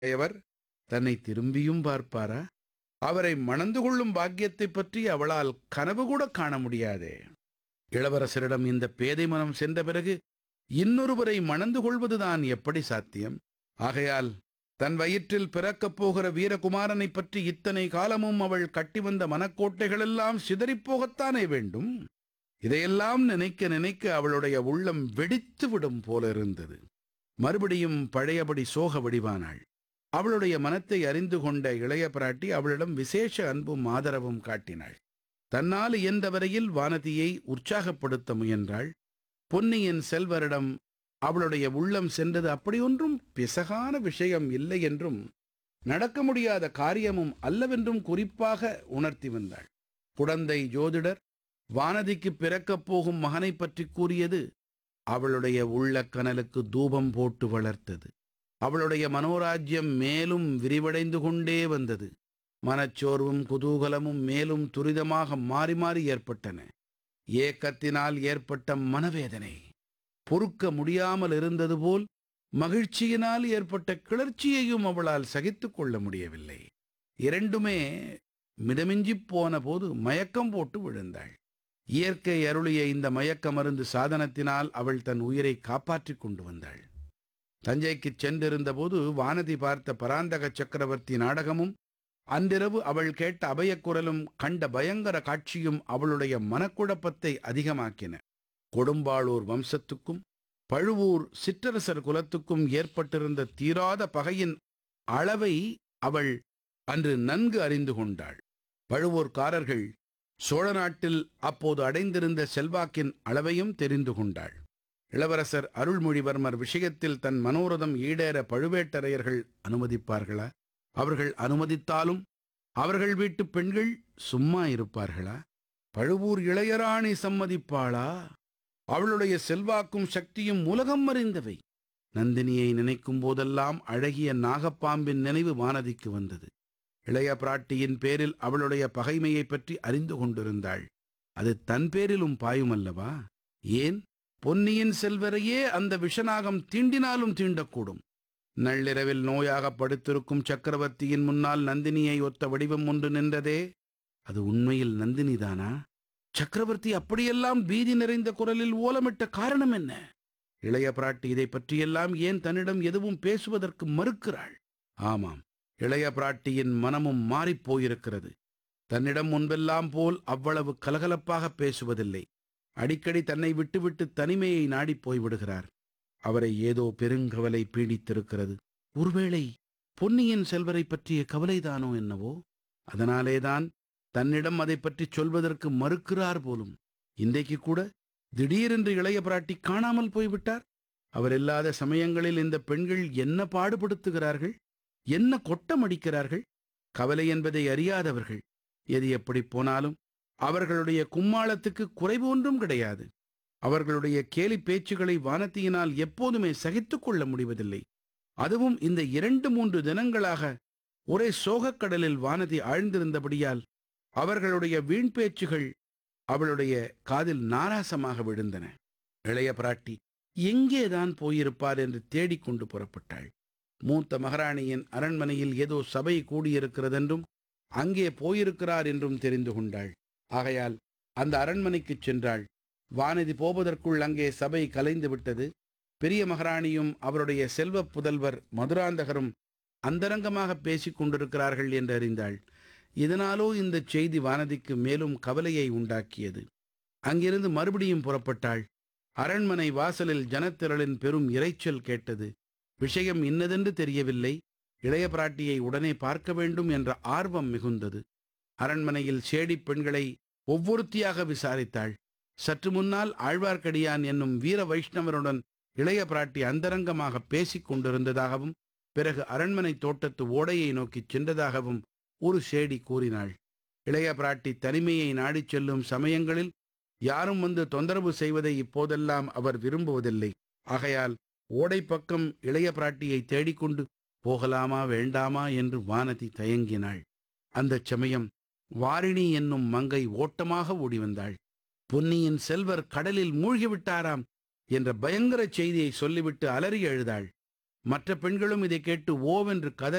உடையவர் தன்னை திரும்பியும் பார்ப்பாரா அவரை மணந்து கொள்ளும் பாக்கியத்தைப் பற்றி அவளால் கனவு கூட காண முடியாதே இளவரசரிடம் இந்த பேதை மனம் சென்ற பிறகு இன்னொருவரை மணந்து கொள்வதுதான் எப்படி சாத்தியம் ஆகையால் தன் வயிற்றில் பிறக்கப் போகிற வீரகுமாரனைப் பற்றி இத்தனை காலமும் அவள் கட்டி வந்த மனக்கோட்டைகளெல்லாம் சிதறிப்போகத்தானே வேண்டும் இதையெல்லாம் நினைக்க நினைக்க அவளுடைய உள்ளம் வெடித்து விடும் போல இருந்தது மறுபடியும் பழையபடி சோக வடிவானாள் அவளுடைய மனத்தை அறிந்து கொண்ட இளைய பிராட்டி அவளிடம் விசேஷ அன்பும் ஆதரவும் காட்டினாள் தன்னால் இயன்ற வரையில் வானதியை உற்சாகப்படுத்த முயன்றாள் பொன்னியின் செல்வரிடம் அவளுடைய உள்ளம் சென்றது அப்படியொன்றும் பிசகான விஷயம் இல்லை என்றும் நடக்க முடியாத காரியமும் அல்லவென்றும் குறிப்பாக உணர்த்தி வந்தாள் குடந்தை ஜோதிடர் வானதிக்கு பிறக்கப் போகும் மகனைப் பற்றி கூறியது அவளுடைய உள்ளக் கனலுக்கு தூபம் போட்டு வளர்த்தது அவளுடைய மனோராஜ்யம் மேலும் விரிவடைந்து கொண்டே வந்தது மனச்சோர்வும் குதூகலமும் மேலும் துரிதமாக மாறி மாறி ஏற்பட்டன ஏக்கத்தினால் ஏற்பட்ட மனவேதனை பொறுக்க முடியாமல் இருந்தது போல் மகிழ்ச்சியினால் ஏற்பட்ட கிளர்ச்சியையும் அவளால் சகித்துக் கொள்ள முடியவில்லை இரண்டுமே மிதமிஞ்சிப் போன போது மயக்கம் போட்டு விழுந்தாள் இயற்கை அருளிய இந்த மயக்க மருந்து சாதனத்தினால் அவள் தன் உயிரை காப்பாற்றிக் கொண்டு வந்தாள் தஞ்சைக்குச் சென்றிருந்தபோது வானதி பார்த்த பராந்தக சக்கரவர்த்தி நாடகமும் அன்றிரவு அவள் கேட்ட அபயக்குரலும் கண்ட பயங்கர காட்சியும் அவளுடைய மனக்குழப்பத்தை அதிகமாக்கின கொடும்பாளூர் வம்சத்துக்கும் பழுவூர் சிற்றரசர் குலத்துக்கும் ஏற்பட்டிருந்த தீராத பகையின் அளவை அவள் அன்று நன்கு அறிந்து கொண்டாள் பழுவூர்காரர்கள் சோழ நாட்டில் அப்போது அடைந்திருந்த செல்வாக்கின் அளவையும் தெரிந்து கொண்டாள் இளவரசர் அருள்மொழிவர்மர் விஷயத்தில் தன் மனோரதம் ஈடேற பழுவேட்டரையர்கள் அனுமதிப்பார்களா அவர்கள் அனுமதித்தாலும் அவர்கள் வீட்டு பெண்கள் சும்மா இருப்பார்களா பழுவூர் இளையராணி சம்மதிப்பாளா அவளுடைய செல்வாக்கும் சக்தியும் உலகம் அறிந்தவை நந்தினியை நினைக்கும் போதெல்லாம் அழகிய நாகப்பாம்பின் நினைவு வானதிக்கு வந்தது இளைய பிராட்டியின் பேரில் அவளுடைய பகைமையைப் பற்றி அறிந்து கொண்டிருந்தாள் அது தன் பேரிலும் பாயுமல்லவா ஏன் பொன்னியின் செல்வரையே அந்த விஷநாகம் தீண்டினாலும் தீண்டக்கூடும் நள்ளிரவில் நோயாக படுத்திருக்கும் சக்கரவர்த்தியின் முன்னால் நந்தினியை ஒத்த வடிவம் ஒன்று நின்றதே அது உண்மையில் நந்தினிதானா சக்கரவர்த்தி அப்படியெல்லாம் பீதி நிறைந்த குரலில் ஓலமிட்ட காரணம் என்ன இளைய பிராட்டி இதை பற்றியெல்லாம் ஏன் தன்னிடம் எதுவும் பேசுவதற்கு மறுக்கிறாள் ஆமாம் இளைய பிராட்டியின் மனமும் மாறிப் போயிருக்கிறது தன்னிடம் முன்பெல்லாம் போல் அவ்வளவு கலகலப்பாக பேசுவதில்லை அடிக்கடி தன்னை விட்டுவிட்டு தனிமையை நாடிப் போய்விடுகிறார் அவரை ஏதோ பெருங்கவலை பீடித்திருக்கிறது ஒருவேளை பொன்னியின் செல்வரை பற்றிய கவலைதானோ என்னவோ அதனாலேதான் தன்னிடம் அதை பற்றி சொல்வதற்கு மறுக்கிறார் போலும் இன்றைக்கு கூட திடீரென்று இளைய பிராட்டி காணாமல் போய்விட்டார் அவர் இல்லாத சமயங்களில் இந்த பெண்கள் என்ன பாடுபடுத்துகிறார்கள் என்ன கொட்டமடிக்கிறார்கள் கவலை என்பதை அறியாதவர்கள் எது எப்படி போனாலும் அவர்களுடைய கும்மாளத்துக்கு குறைவு ஒன்றும் கிடையாது அவர்களுடைய கேலி பேச்சுகளை வானத்தியினால் எப்போதுமே சகித்துக் கொள்ள முடிவதில்லை அதுவும் இந்த இரண்டு மூன்று தினங்களாக ஒரே சோகக்கடலில் வானதி ஆழ்ந்திருந்தபடியால் அவர்களுடைய வீண் பேச்சுகள் அவளுடைய காதில் நாராசமாக விழுந்தன இளைய பிராட்டி எங்கேதான் போயிருப்பார் என்று தேடிக்கொண்டு புறப்பட்டாள் மூத்த மகாராணியின் அரண்மனையில் ஏதோ சபை கூடியிருக்கிறதென்றும் அங்கே போயிருக்கிறார் என்றும் தெரிந்து கொண்டாள் ஆகையால் அந்த அரண்மனைக்குச் சென்றாள் வானதி போவதற்குள் அங்கே சபை கலைந்து விட்டது பெரிய மகாராணியும் அவருடைய செல்வப் புதல்வர் மதுராந்தகரும் அந்தரங்கமாக பேசிக் கொண்டிருக்கிறார்கள் என்று அறிந்தாள் இதனாலோ இந்த செய்தி வானதிக்கு மேலும் கவலையை உண்டாக்கியது அங்கிருந்து மறுபடியும் புறப்பட்டாள் அரண்மனை வாசலில் ஜனத்திரளின் பெரும் இரைச்சல் கேட்டது விஷயம் இன்னதென்று தெரியவில்லை இளைய பிராட்டியை உடனே பார்க்க வேண்டும் என்ற ஆர்வம் மிகுந்தது அரண்மனையில் சேடிப் பெண்களை ஒவ்வொருத்தியாக விசாரித்தாள் சற்று முன்னால் ஆழ்வார்க்கடியான் என்னும் வீர வைஷ்ணவருடன் இளைய பிராட்டி அந்தரங்கமாக பேசிக் கொண்டிருந்ததாகவும் பிறகு அரண்மனை தோட்டத்து ஓடையை நோக்கிச் சென்றதாகவும் ஒரு சேடி கூறினாள் இளைய பிராட்டி தனிமையை நாடிச் செல்லும் சமயங்களில் யாரும் வந்து தொந்தரவு செய்வதை இப்போதெல்லாம் அவர் விரும்புவதில்லை ஆகையால் ஓடை பக்கம் இளைய பிராட்டியை தேடிக்கொண்டு போகலாமா வேண்டாமா என்று வானதி தயங்கினாள் அந்தச் சமயம் வாரிணி என்னும் மங்கை ஓட்டமாக ஓடி வந்தாள் பொன்னியின் செல்வர் கடலில் மூழ்கிவிட்டாராம் என்ற பயங்கர செய்தியை சொல்லிவிட்டு அலறி எழுதாள் மற்ற பெண்களும் இதை கேட்டு ஓவென்று கதறி